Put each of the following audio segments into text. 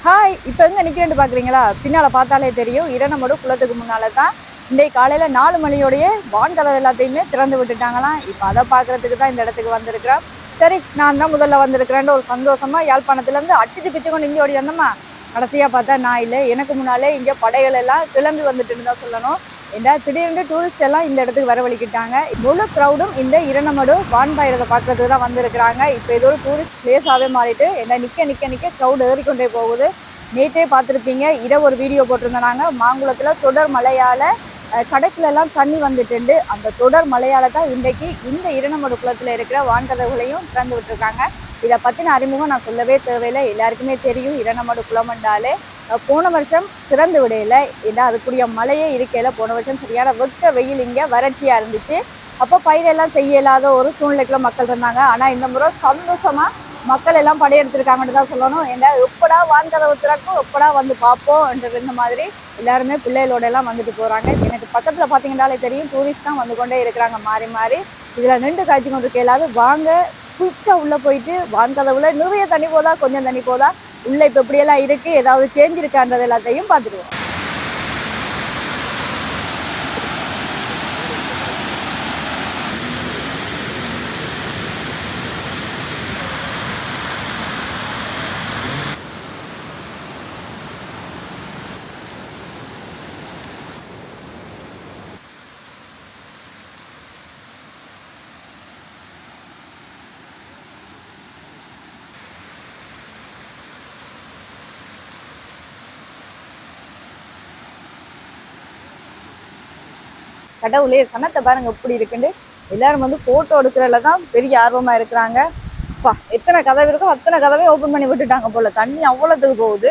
Hi இப்போ எங்கே நிற்கிறேன்னு பார்க்குறீங்களா பின்னால் பார்த்தாலே தெரியும் இரணமோடு குளத்துக்கு முன்னால் தான் இன்றைக்கு காலையில் நாலு மணியோடைய வான் கதவு எல்லாத்தையுமே திறந்து விட்டுட்டாங்களாம் இப்போ அதை பார்க்குறதுக்கு தான் இந்த இடத்துக்கு வந்திருக்கிறேன் சரி நான் தான் முதல்ல வந்திருக்கிறேன்ற ஒரு சந்தோஷமாக யாழ்ப்பாணத்துலேருந்து அட்டிட்டு பிச்சு கொண்டு இங்கே ஓடி வந்தோமா கடைசியாக பார்த்தா நான் இல்லை எனக்கு முன்னாலே இங்கே படைகள் எல்லாம் கிளம்பி வந்துட்டுன்னு தான் சொல்லணும் ஏன்னா திடீர்னு டூரிஸ்ட் எல்லாம் இந்த இடத்துக்கு வரவழைக்கிட்டாங்க முழு க்ரௌடும் இந்த இரணமடு வான்பாயிரத்தை பார்க்கறதுக்கு தான் வந்திருக்கிறாங்க இப்போ இது ஒரு டூரிஸ்ட் பிளேஸாகவே மாறிட்டு என்ன நிற்க நிற்க நிற்க க்ரௌட் ஏறிக்கொண்டே போகுது நேற்றே பார்த்துருப்பீங்க இதை ஒரு வீடியோ போட்டிருந்தோம் நாங்கள் மாங்குளத்தில் தொடர் மழையால் கடக்குல எல்லாம் தண்ணி வந்துட்டுண்டு அந்த தொடர் மழையால தான் இன்றைக்கு இந்த இரணமடு குளத்தில் இருக்கிற வான்கதவுகளையும் திறந்து விட்டுருக்காங்க இதை பற்றின அறிமுகம் நான் சொல்லவே தேவையில்லை எல்லாருக்குமே தெரியும் இரணமடு குளமண்டாலே அஹ் போன வருஷம் திறந்து விடையில ஏன்னா அதுக்குரிய மழையே இருக்கையில் போன வருஷம் சரியான வெக்க வெயில் இங்கே வறட்சியாக இருந்துச்சு அப்போ பயிரெல்லாம் செய்ய இயலாத ஒரு சூழ்நிலைக்குள்ள மக்கள் இருந்தாங்க ஆனால் இந்த முறை சந்தோஷமாக மக்கள் எல்லாம் படையெடுத்திருக்காங்கன்னு தான் சொல்லணும் ஏன்னா எப்படா வான்கதவு திறக்கும் எப்படா வந்து பார்ப்போம் என்ற இந்த மாதிரி எல்லாருமே பிள்ளைகளோட எல்லாம் வந்துட்டு போகிறாங்க எனக்கு பக்கத்தில் பார்த்தீங்கன்னாலே தெரியும் டூரிஸ்ட் தான் வந்து கொண்டே இருக்கிறாங்க மாறி மாறி இதில் நின்று காய்ச்சி கொண்டு கேளாது வாங்க குயிக்காக உள்ளே போயிட்டு வான்கதவுல நிறைய தண்ணி போதா கொஞ்சம் தண்ணி போதா உள்ளே இப்போ இப்படியெல்லாம் இருக்குது ஏதாவது சேஞ்ச் இருக்கான்றது எல்லாத்தையும் பார்த்துருவோம் கடவுளே சனத்தை பாருங்க எப்படி இருக்குன்னு எல்லாரும் வந்து போட்டோ எடுக்கிறதுல தான் பெரிய ஆர்வமா இருக்கிறாங்க அப்பா எத்தனை கதவு இருக்கோ அத்தனை கதவே ஓப்பன் பண்ணி விட்டுட்டாங்க போல தண்ணி அவ்வளோத்துக்கு போகுது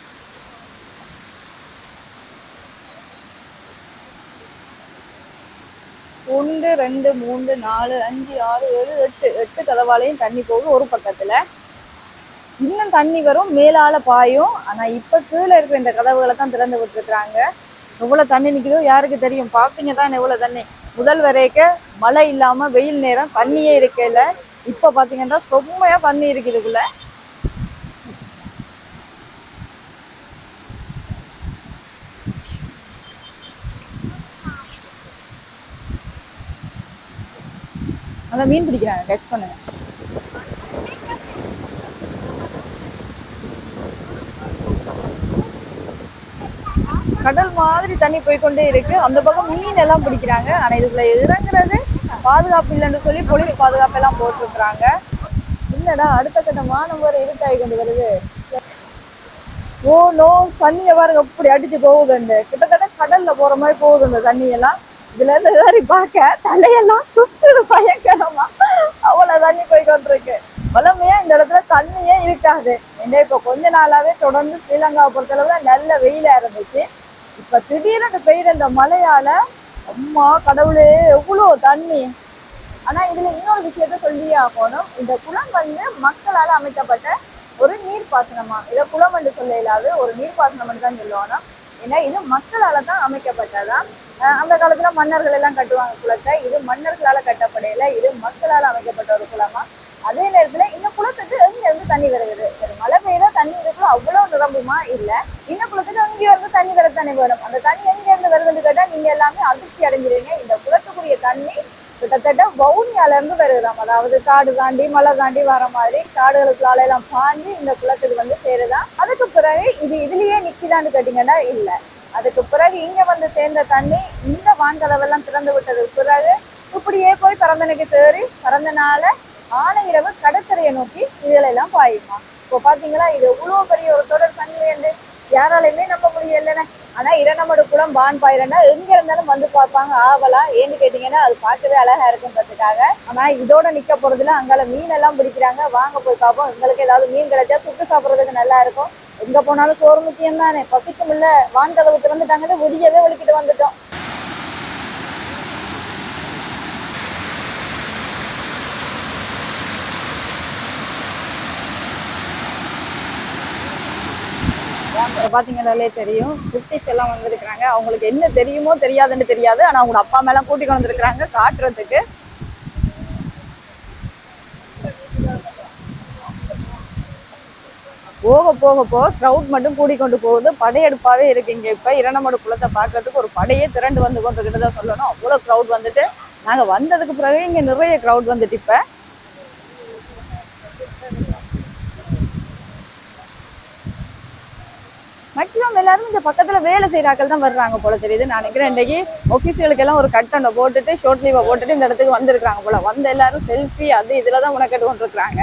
ஒன்று ரெண்டு மூன்று நாலு அஞ்சு ஆறு ஏழு எட்டு எட்டு கதவாலையும் தண்ணி போகுது ஒரு பக்கத்துல இன்னும் தண்ணி வரும் மேலால பாயும் ஆனா இப்ப கீழே இருக்கிற இந்த கதவுகளை தான் திறந்து விட்டுருக்காங்க எவ்வளவு தண்ணி நிக்குதோ யாருக்கு தெரியும் பாப்பீங்க தான் எவ்வளவு தண்ணி முதல் வரைக்க மழை இல்லாம வெயில் நேரம் தண்ணியே இருக்கல இப்ப பாத்தீங்கன்னா செம்மையா தண்ணி இருக்கு இதுக்குள்ள அதான் மீன் பிடிக்கிறாங்க கேட்ச் பண்ணுங்க கடல் மாதிரி தண்ணி போய்க்கொண்டே இருக்கு அந்த பக்கம் மீன் எல்லாம் பிடிக்கிறாங்க ஆனா இதுக்குள்ள இறங்குறது பாதுகாப்பு இல்லைன்னு சொல்லி போலீஸ் பாதுகாப்பு எல்லாம் போட்டிருக்கிறாங்க இல்லடா அடுத்த கட்ட வானம் வேற இருட்டாகி கொண்டு வருது ஓ நோ தண்ணியை பாருங்க எப்படி அடிச்சு போகுதுண்டு கிட்டத்தட்ட கடல்ல போற மாதிரி போகுது அந்த தண்ணி எல்லாம் இதுல இருந்து ஏறி பார்க்க தலையெல்லாம் சுத்துது பயங்கரமா அவ்வளவு தண்ணி போய் கொண்டிருக்கு வளமையா இந்த இடத்துல தண்ணியே இருக்காது என்ன இப்ப கொஞ்ச நாளாவே தொடர்ந்து ஸ்ரீலங்காவை பொறுத்தளவுல நல்ல வெயிலா இருந்துச்சு இப்ப திடீர்னு பெய்யுற இந்த மழையால அம்மா கடவுளே எவ்வளவு தண்ணி ஆனா இதுல இன்னொரு விஷயத்த சொல்லியே ஆகணும் இந்த குளம் வந்து மக்களால அமைக்கப்பட்ட ஒரு நீர்ப்பாசனமா இதை குளம் என்று சொல்ல இயலாது ஒரு நீர்ப்பாசனம் தான் சொல்லுவாங்க ஏன்னா இது மக்களால தான் அமைக்கப்பட்டதா அஹ் அந்த காலத்துல மன்னர்கள் எல்லாம் கட்டுவாங்க குளத்தை இது மன்னர்களால கட்டப்படையில இது மக்களால அமைக்கப்பட்ட ஒரு குளமா அதே நேரத்துல இந்த குளத்துக்கு எங்க இருந்து தண்ணி வருகிறது சரி மழை பெய்தா தண்ணி இதுக்குள்ள அவ்வளவு நிரம்புமா இல்ல இந்த குளத்துக்கு அங்கேயும் இருந்து தண்ணி வர தண்ணி வரும் அந்த தண்ணி எங்க இருந்து வருதுன்னு கேட்டா நீங்க எல்லாமே அதிர்ச்சி அடைஞ்சிருவீங்க இந்த குளத்துக்குரிய தண்ணி கிட்டத்தட்ட வவுனியால இருந்து வருதாம் அதாவது காடு தாண்டி மலை தாண்டி வர மாதிரி காடுகளுக்குள்ளால எல்லாம் பாஞ்சு இந்த குளத்துக்கு வந்து சேருதான் அதுக்கு பிறகு இது இதுலயே நிக்குதான்னு கேட்டீங்கன்னா இல்ல அதுக்கு பிறகு இங்க வந்து சேர்ந்த தண்ணி இந்த வான்கதவெல்லாம் திறந்து விட்டதுக்கு பிறகு இப்படியே போய் பரந்தனுக்கு தேறி பரந்தனால ஆன இரவு கடற்கரையை நோக்கி இதுல எல்லாம் பாயுமா இப்போ பாத்தீங்களா இது எவ்வளவு பெரிய ஒரு தொடர் தண்ணி என்று யாராலையுமே நம்ப முடியலன்னு ஆனா இரநமடு குளம் பான் பாயிரன்னா எங்க இருந்தாலும் வந்து பார்ப்பாங்க ஆவலா ஏன்னு கேட்டீங்கன்னா அது பார்க்கவே அழகா இருக்குன்றதுக்காக ஆனா இதோட நிக்க போறதுல அங்கால மீன் எல்லாம் பிடிக்கிறாங்க வாங்க போய் பார்ப்போம் எங்களுக்கு ஏதாவது மீன் கிடைச்சா சுட்டு சாப்பிடுறதுக்கு நல்லா இருக்கும் எங்க போனாலும் சோறு முக்கியம் தானே பசிக்கும் இல்ல வான் கதவு திறந்துட்டாங்கன்னு விடியவே வெளிக்கிட்டு வந்துட்டோம் இப்போ பார்த்தீங்கன்னாலே தெரியும் குட்டிஸ் எல்லாம் வந்திருக்கிறாங்க அவங்களுக்கு என்ன தெரியுமோ தெரியாதுன்னு தெரியாது ஆனால் அவங்க அப்பா அம்மாலாம் கூட்டிக் கொண்டு வந்திருக்கிறாங்க காட்டுறதுக்கு போக போக போக க்ரௌட் மட்டும் கூடிக்கொண்டு போகுது படையெடுப்பாவே இருக்கு இங்க இப்ப இரண்டமடு குளத்தை பார்க்கறதுக்கு ஒரு படையே திரண்டு வந்து கொண்டு தான் சொல்லணும் அவ்வளவு க்ரௌட் வந்துட்டு நாங்க வந்ததுக்கு பிறகு இங்க நிறைய க்ரௌட் வந்துட்டு இப்ப மேக்ஸிமம் எல்லாரும் இந்த பக்கத்துல வேலை செய்யறாக்கள் தான் வர்றாங்க போல தெரியுது நான் நினைக்கிறேன் இன்னைக்கு ஒஃபீஷியலுக்கு எல்லாம் ஒரு கட்டணை போட்டுட்டு ஷோர்ட் லீவை போட்டுட்டு இந்த இடத்துக்கு வந்திருக்காங்க போல வந்த எல்லாரும் செல்ஃபி அது இதுல தான் உனக்கட்டு கொண்டிருக்காங்க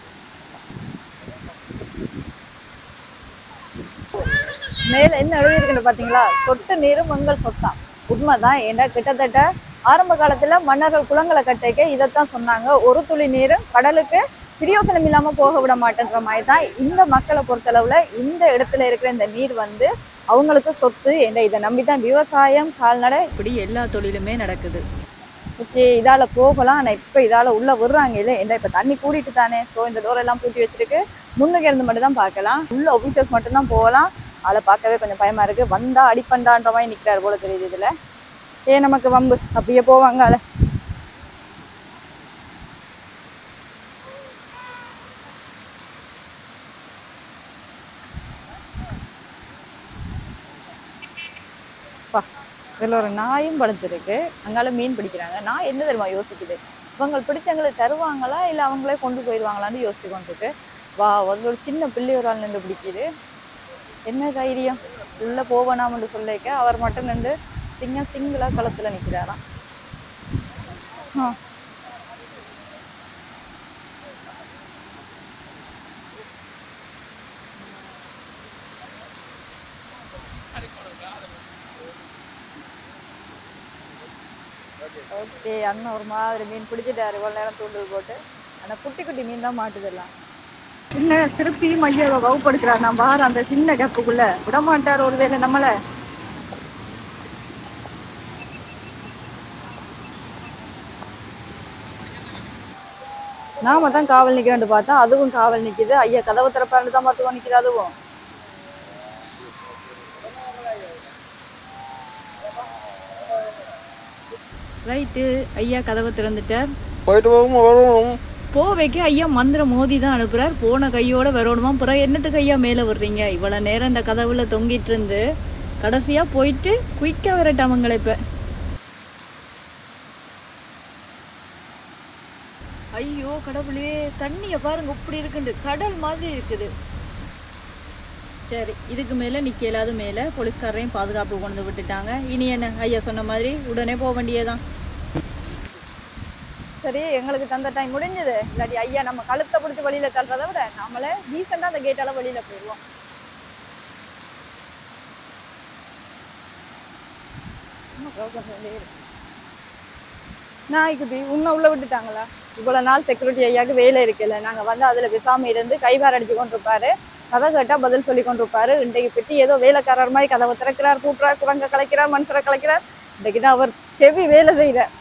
மேல என்ன எழுதியிருக்குன்னு பாத்தீங்களா சொட்டு நீரும் மங்கள் சொத்தான் உண்மைதான் ஏன்னா கிட்டத்தட்ட ஆரம்ப காலத்துல மன்னர்கள் குளங்களை கட்டைக்க இதைத்தான் சொன்னாங்க ஒரு துளி நீரும் கடலுக்கு பிரியோசனம் இல்லாம போக விட மாட்டேன்ற மாதிரி தான் இந்த மக்களை பொறுத்தளவுல இந்த இடத்துல இருக்கிற இந்த நீர் வந்து அவங்களுக்கு சொத்து என்ன இதை நம்பி தான் விவசாயம் கால்நடை இப்படி எல்லா தொழிலுமே நடக்குது ஓகே இதால போகலாம் ஆனா இப்ப இதால உள்ள விடுறாங்க இல்ல என்ன இப்ப தண்ணி கூடிட்டு தானே சோ இந்த டோர் எல்லாம் பூட்டி வச்சிருக்கு முன்னுக்கு இருந்து மட்டும் தான் பார்க்கலாம் உள்ள ஆஃபீஸர்ஸ் மட்டும் தான் போகலாம் அதை பார்க்கவே கொஞ்சம் பயமா இருக்கு வந்தா அடிப்பண்டான்ற மாதிரி நிக்கிறாரு போல தெரியுது இதுல ஏ நமக்கு வம்பு அப்படியே போவாங்க ஆள பா இதில் ஒரு நாயும் படுத்துருக்கு அங்கால மீன் பிடிக்கிறாங்க நான் என்ன தெரியுமா யோசிக்குது இவங்க பிடிச்சவங்களுக்கு தருவாங்களா இல்லை அவங்களே கொண்டு போயிடுவாங்களான்னு யோசிச்சு கொண்டிருக்கு வா ஒரு ஒரு சின்ன பிள்ளை ஒரு ஆள் நின்று பிடிக்குது என்ன தைரியம் உள்ள போவேனாம்னு சொல்லிக்க அவர் மட்டும் நின்று சிங்க சிங்கிளா களத்துல நிக்கிறாராம் ஆ. ஓகே அண்ணன் ஒரு மாதிரி மீன் பிடிச்சிட்டாரு இவ்வளோ நேரம் தூண்டல் போட்டு ஆனால் குட்டி குட்டி மீன் தான் மாட்டுதெல்லாம் என்ன திருப்பி மையாவை வகுப்படுத்துறாரு நான் பாரு அந்த சின்ன கேப்புக்குள்ள விட மாட்டார் ஒருவேளை நம்மள நாம தான் காவல் நிக்கிறேன்னு பார்த்தா அதுவும் காவல் நிக்குது ஐயா கதவு திறப்பாரு தான் பார்த்துக்கோ நிக்குது அதுவும் ரைட்டு ஐயா கதவை திறந்துட்டார் போயிட்டு போகும் வரணும் போவைக்கு ஐயா மந்திரம் மோதி தான் அனுப்புறார் போன கையோட வரணுமா பிறகு என்னத்துக்கு ஐயா மேலே வர்றீங்க இவ்வளோ நேரம் இந்த கதவுல தொங்கிட்டு இருந்து கடைசியா போயிட்டு குயிக்கா வரட்டாமங்களே இப்ப ஐயோ கடவுளே தண்ணிய பாருங்க இப்படி இருக்குண்டு கடல் மாதிரி இருக்குது சரி இதுக்கு மேல நிக்க இயலாத மேல போலீஸ்காரரையும் பாதுகாப்பு கொண்டு வந்து விட்டுட்டாங்க இனி என்ன ஐயா சொன்ன மாதிரி உடனே போக வேண்டியதுதான் சரி எங்களுக்கு தந்த டைம் முடிஞ்சது இல்லாட்டி ஐயா நம்ம கழுத்தை பிடிச்சி வெளியில தள்ளுறதை விட நாமளே டீசெண்டா அந்த கேட்டால வெளியில போயிடுவோம் நாய்க்குட்டி உன்னை உள்ள விட்டுட்டாங்களா இவ்வளவு நாள் செக்யூரிட்டி ஐயாக்கு வேலை இருக்குல்ல நாங்க வந்து அதுல விசாம இருந்து கைவார அடிச்சு கொண்டிருப்பாரு கதை கேட்டா பதில் சொல்லி கொண்டிருப்பாரு இன்றைக்கு பெட்டி ஏதோ வேலைக்காரர் மாதிரி கதவை திறக்கிறார் கூட்டுறார் குரங்க கலைக்கிறார் மனுஷரை கலைக்கிறார் இன்றைக்கு தான் அவர் ஹெவி வேலை செய்யற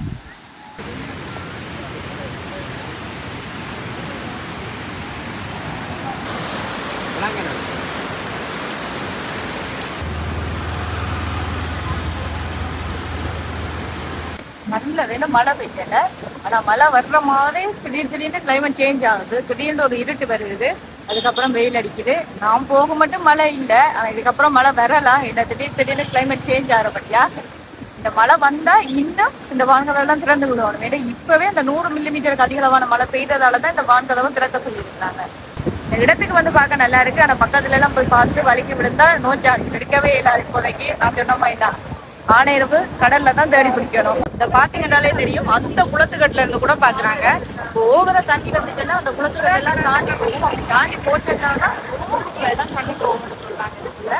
நல்ல வேலை மழை பெய்யல ஆனா மழை வர்ற மாதிரி திடீர் திடீர்னு கிளைமேட் சேஞ்ச் ஆகுது திடீர்னு ஒரு இருட்டு வருது அதுக்கப்புறம் வெயில் அடிக்குது நான் போக மட்டும் மழை இல்ல ஆனா இதுக்கப்புறம் மழை வரலாம் ஏன்னா திடீர் திடீர்னு கிளைமேட் சேஞ்ச் ஆகிற பத்தியா இந்த மழை வந்தா இன்னும் இந்த வான்கதவெல்லாம் திறந்து விடுவாங்க ஏன்னா இப்பவே இந்த நூறு மில்லிமீட்டருக்கு அதிக அளவான மழை பெய்ததால தான் இந்த வான்கதவை திறக்க சொல்லியிருக்காங்க இந்த இடத்துக்கு வந்து பார்க்க நல்லா இருக்கு ஆனா பக்கத்துல எல்லாம் போய் பார்த்து வலிக்கு விழுந்தா நோ சான்ஸ் எடுக்கவே இல்லை இப்போதைக்கு நான் சொன்ன மாதிரி தான் ஆணையரவு கடல்ல தான் தேடி பிடிக்கணும் இந்த பாத்தீங்கன்னாலே தெரியும் அந்த குளத்துக்கட்டுல இருந்து கூட பாக்குறாங்க ஓவர தண்ணி வந்துச்சுன்னா அந்த குளத்துக்கட்டு எல்லாம் தாண்டி போகும் அப்படி தாண்டி போச்சுன்னா ஊருக்குள்ள எல்லாம் தண்ணி போகும்னு சொல்றாங்க இதுக்குள்ள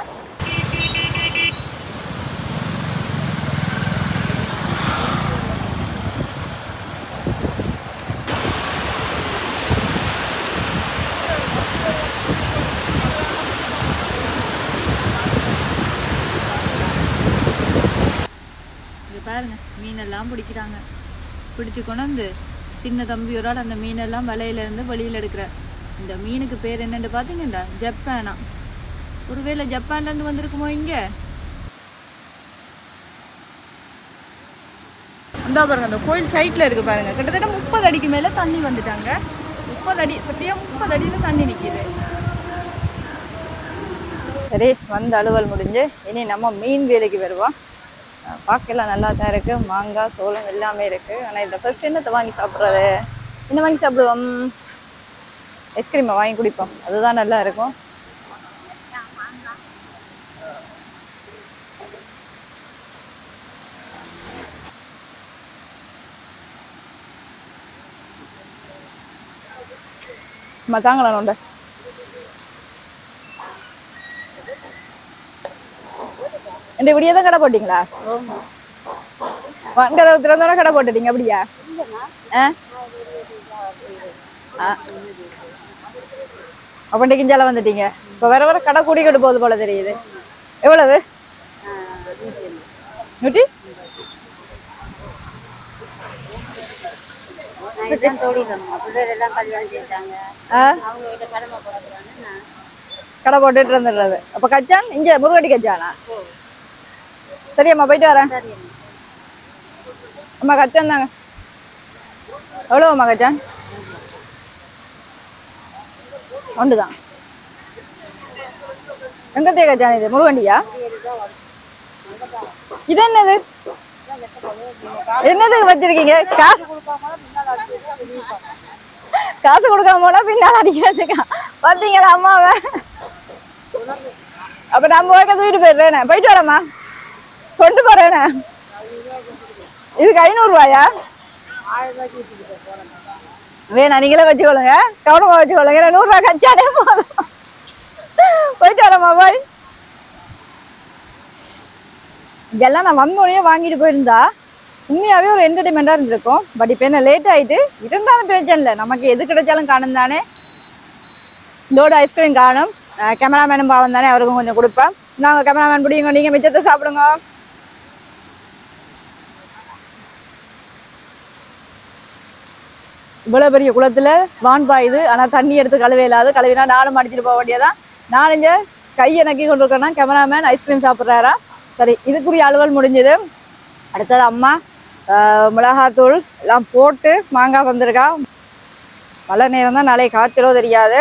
இது பாருங்க மீனெல்லாம் பிடிக்கிறாங்க பிடிச்சு கொண்டாந்து சின்ன தம்பியோட அந்த மீனெல்லாம் வலையில இருந்து வெளியில எடுக்கிறார் இந்த மீனுக்கு பேர் என்னன்னு பாத்தீங்கடா ஜப்பானா ஒருவேளை ஜப்பான்ல இருந்து வந்திருக்குமோ இங்க அந்த பாருங்க அந்த கோயில் சைட்ல இருக்கு பாருங்க கிட்டத்தட்ட முப்பது அடிக்கு மேல தண்ணி வந்துட்டாங்க முப்பது அடி சத்தியா முப்பது அடியில தண்ணி நிக்குது சரி வந்த அலுவல் முடிஞ்சு இனி நம்ம மீன் வேலைக்கு வருவோம் அஹ் பார்க்கலாம் நல்லா தான் இருக்கு மாங்காய் சோளம் எல்லாமே இருக்கு ஆனால் இந்த ஃபர்ஸ்ட் என்னத்தை வாங்கி சாப்பிட்றது என்ன வாங்கி சாப்பிடுவோம் ஐஸ்கிரீமை வாங்கி குடிப்போம் அதுதான் நல்லா இருக்கும் மத்தாங்களா நோண்ட இந்த விடிய தான் கடை போட்டீங்களா வன்கதவு திறந்தோட கடை போட்டுட்டீங்க அப்படியா ஆ ஆ அப்போ கிஞ்சால வந்துட்டீங்க இப்போ வர வர கடை கூடிக்கிட்டு போகுது போல தெரியுது எவ்வளவு நூற்றி நைட் தான் தோடிக்கணும் பிள்ளைகள் எல்லாம் கல்யாணம் செய்தாங்க ஆ அவங்க வீட்டு கடமை போடக்கூடாதுன்னு நான் கடை போட்டுட்டு இருந்துடுறது அப்போ கச்சான் இங்கே முருகட்டி கச்சானா சரியம்மா போயிட்டு வரேன் சரி அம்மா கச்சான் தாங்க எவ்வளோம்மா கச்சான் ஒன்று தான் எங்கத்தையே கச்சான் இது முருகண்டியா இது என்னது என்னதுக்கு வச்சிருக்கீங்க காசு காசு கொடுக்காம போனா பின்னால் அடிக்கிறதுக்கா பார்த்தீங்களா அம்மாவை அப்ப நம்ம வைக்க தூக்கிட்டு போயிடுறேனே போயிட்டு வரேம்மா கொண்டு போறேனே இதுக்கு ஐநூறுரூவாயா வேணாம் நீங்களே வச்சுக்கொள்ளுங்க கவனமா வச்சுக்கொள்ளுங்க ஏன்னா நூறுரூவா கச்சானே போதும் போயிட்டு வரேம்மா பாய் இதெல்லாம் நான் வந்தோடனே வாங்கிட்டு போயிருந்தா உண்மையாகவே ஒரு என்டர்டைன்மெண்ட்டாக இருந்திருக்கும் பட் இப்போ என்ன லேட் ஆயிட்டு இருந்தாலும் பிரச்சனை இல்லை நமக்கு எது கிடைச்சாலும் காணும் தானே லோடு ஐஸ்கிரீம் காணும் கேமராமேனும் பாவம் தானே அவருக்கும் கொஞ்சம் கொடுப்பேன் நாங்கள் கேமராமேன் பிடிங்க நீங்கள் மிச்சத்தை சாப்பிடுங்க இவ்வளோ பெரிய குளத்துல வான் பாயுது ஆனால் தண்ணி எடுத்து கழுவே இல்லாது கழுவினா நானும் அடிச்சிட்டு போக வேண்டியதான் நான் இங்கே கையை நக்கி கொண்டு இருக்கேன்னா கேமராமேன் ஐஸ்கிரீம் சாப்பிட்றாரா சரி இதுக்குரிய அலுவல் முடிஞ்சது அடுத்தது அம்மா ஆஹ், மிளகாத்தூள் எல்லாம் போட்டு மாங்காய் தந்திருக்கா மழை நேரம் தான் நாளைக்கு காய்ச்சலோ தெரியாது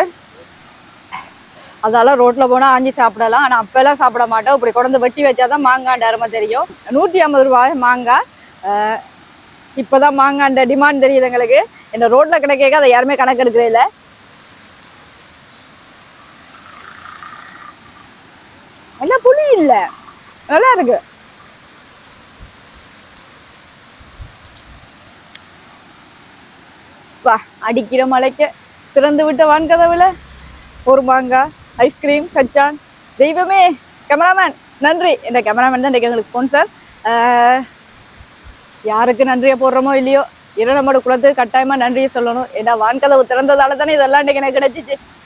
அதால ரோட்ல போனா ஆஞ்சி சாப்பிடலாம் ஆனா அப்பெல்லாம் சாப்பிட மாட்டோம் இப்படி கொண்டு வெட்டி வச்சாதான் மாங்காண்ட அருமை தெரியும் நூற்றி ஐம்பது ரூபாய் மாங்காய் ஆஹ், இப்பதான் மாங்காண்ட டிமாண்ட் தெரியுது எங்களுக்கு இந்த ரோட்ல கிடைக்க அதை யாருமே கணக்கு எடுக்கிறே இல்ல எல்லாம் புளி இல்ல நல்லா இருக்கு வா அடிக்கிற மலைக்கு திறந்து விட்ட வான்கதவுல ஒரு மாங்காய் ஐஸ்கிரீம் கச்சான் தெய்வமே கேமராமேன் நன்றி இந்த கேமராமேன் தான் இன்றைக்கு எங்களுக்கு ஸ்பான்சர் யாருக்கு நன்றியை போடுறோமோ இல்லையோ இரநமோட குலத்துக்கு கட்டாயமா நன்றியை சொல்லணும் ஏன்னா வான்கதவு திறந்ததால தானே இதெல்லாம் இன்றைக்கு எனக்கு கிடைச்சிச்சு